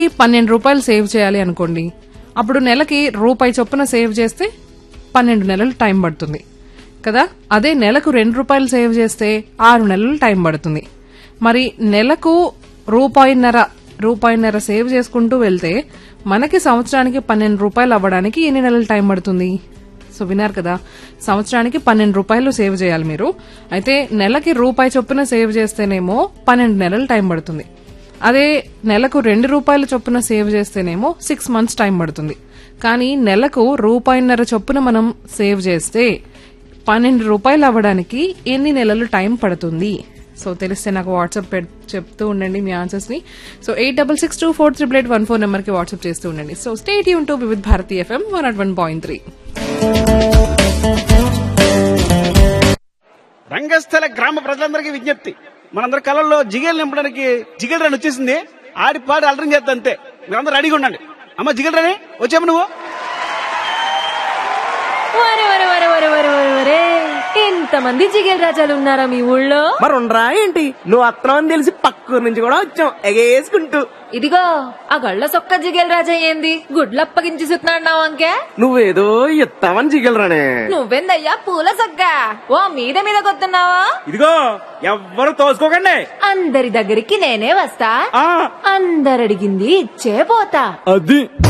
ఈ పన్నెండు రూపాయలు సేవ్ చేయాలి అనుకోండి అప్పుడు నెలకి రూపాయి చొప్పున సేవ్ చేస్తే పన్నెండు నెలలు టైం పడుతుంది కదా అదే నెలకు రెండు రూపాయలు సేవ్ చేస్తే ఆరు నెలలు టైం పడుతుంది మరి నెలకు రూపాయిన్నర రూపాయిన్నర సేవ్ చేసుకుంటూ వెళ్తే మనకి సంవత్సరానికి పన్నెండు రూపాయలు అవ్వడానికి ఎన్ని నెలలు టైం పడుతుంది సో విన్నారు కదా సంవత్సరానికి పన్నెండు రూపాయలు సేవ్ చేయాలి మీరు అయితే నెలకి రూపాయి చొప్పున సేవ్ చేస్తేనేమో పన్నెండు నెలలు టైం పడుతుంది అదే నెలకు రెండు రూపాయల చొప్పున సేవ్ చేస్తేనేమో సిక్స్ మంత్స్ టైం పడుతుంది కానీ నెలకు రూపాయిన్నర చొప్పున మనం సేవ్ చేస్తే పన్నెండు రూపాయలు అవ్వడానికి ఎన్ని నెలలు టైం పడుతుంది సో తెలిస్తే నాకు వాట్సాప్ పెట్- చెప్తూ ఉండండి మీ ఆన్సర్స్ ని so eight double six two four triple eight one four number కి వాట్సాప్ చేస్తూ ఉండండి సో స్టేట్ యూన్ to Vividh Bharati FM one at one point three రంగస్థల గ్రామ ప్రజలందరికీ విజ్ఞప్తి మనందరి కళల్లో జిగేలు నింపడానికి జిగేల్ రాని వచ్చేసింది ఆడి పాడి అలరం చేస్తా అంతే మీరందరూ రెడీగా ఉండండి అమ్మ జిగేల్ రాని వచ్చాము నువ్వు వరే వరే వరే వరే వరే వరే వరే ఎంతమంది జిగేల్ రాజాలు ఉన్నారా మీ ఊళ్ళో మరి ఉండరా ఏంటి నువ్వు అత్తనం అని తెలిసి పక్కూరు నుంచి కూడా వచ్చాం ఎగేసుకుంటూ ఇదిగో ఆ గళ్ళ సొక్క జిగేల్ రాజా ఏంది గుడ్లప్పగించి సుతున్నాడు అంకే నువ్వేదో ఇస్తావని జిగలరానే నువ్వెందయ్యా పూల సొక్క ఓ మీద మీద కొత్తున్నావా ఇదిగో ఎవ్వరు తోసుకోకండి అందరి దగ్గరికి నేనే వస్తా ఆ అందరడిగింది ఇచ్చే పోతా అది